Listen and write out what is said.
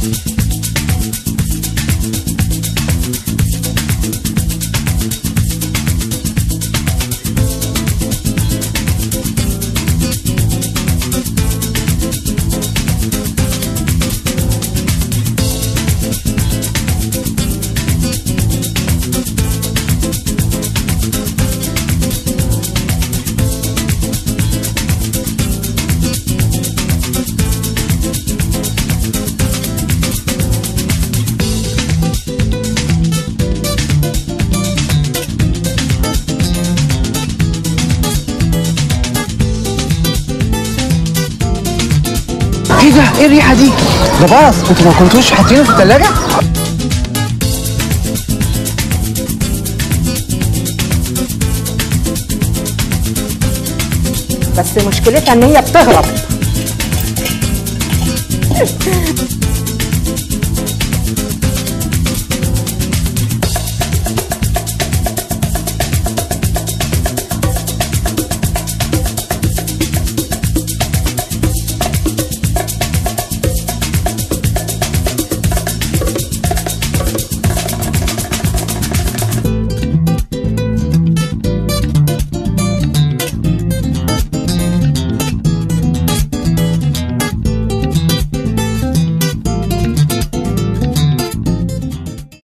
ايه ده ايه الريحه دي ده باص انتوا ما كنتوش حاطينه في الثلاجه بس مشكلتها ان هي بتهرب